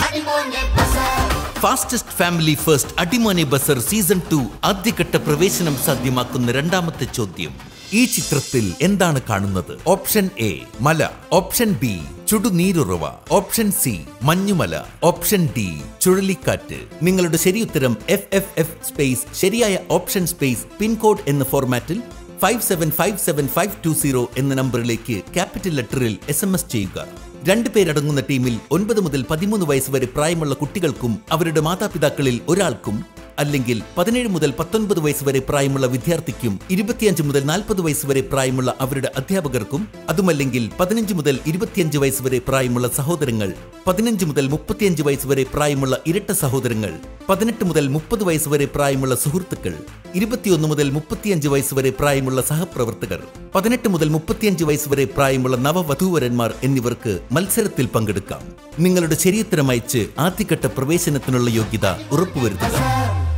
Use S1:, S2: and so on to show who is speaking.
S1: fastest family first അടിമോനെ buzzer season two ആദ്യഘട്ട പ്രവേശനം സാധ്യമാക്കുന്ന രണ്ടാമത്തെ ചോദ്യം ഈ ചിത്രത്തിൽ എന്താണ് കാണുന്നത് ഓപ്ഷൻ എ മല ഓപ്ഷൻ ബി ചുടുനീരുറവ ഓപ്ഷൻ സി മഞ്ഞുമല ഓപ്ഷൻ ഡി ചുഴലിക്കാറ്റ് നിങ്ങളുടെ ശരിയുത്തരം എഫ് എഫ് എഫ് സ്പേസ് ശരിയായ ഓപ്ഷൻ സ്പേസ് പിൻകോഡ് എന്ന ഫോർമാറ്റിൽ five seven five seven five two zero എന്ന നമ്പറിലേക്ക് ക്യാപിറ്റൽ ലെറ്ററിൽ എസ് എം എസ് ചെയ്യുക രണ്ട് പേരടങ്ങുന്ന ടീമിൽ ഒൻപത് മുതൽ പതിമൂന്ന് വയസ്സ് വരെ പ്രായമുള്ള കുട്ടികൾക്കും അവരുടെ മാതാപിതാക്കളിൽ ഒരാൾക്കും അല്ലെങ്കിൽ പതിനേഴ് മുതൽ പത്തൊൻപത് വയസ്സ് വരെ പ്രായമുള്ള വിദ്യാർത്ഥിക്കും ഇരുപത്തിയഞ്ച് മുതൽ നാൽപ്പത് വയസ്സ് വരെ പ്രായമുള്ള അവരുടെ അധ്യാപകർക്കും അതുമല്ലെങ്കിൽ പതിനഞ്ച് മുതൽ ഇരുപത്തിയഞ്ച് വയസ്സ് വരെ പ്രായമുള്ള സഹോദരങ്ങൾ പതിനഞ്ച് മുതൽ മുപ്പത്തിയഞ്ച് വയസ്സ് വരെ പ്രായമുള്ള ഇരട്ട സഹോദരങ്ങൾ പതിനെട്ട് മുതൽ മുപ്പത് വയസ്സ് വരെ പ്രായമുള്ള സുഹൃത്തുക്കൾ ഇരുപത്തിയൊന്ന് മുതൽ മുപ്പത്തിയഞ്ച് വയസ്സ് വരെ പ്രായമുള്ള സഹപ്രവർത്തകർ പതിനെട്ട് മുതൽ മുപ്പത്തിയഞ്ച് വയസ്സ് വരെ പ്രായമുള്ള നവവധൂവരന്മാർ എന്നിവർക്ക് മത്സരത്തിൽ പങ്കെടുക്കാം നിങ്ങളുടെ ശരിയുത്തരം അയച്ച് ആദ്യഘട്ട പ്രവേശനത്തിനുള്ള യോഗ്യത ഉറപ്പുവരുത്തുക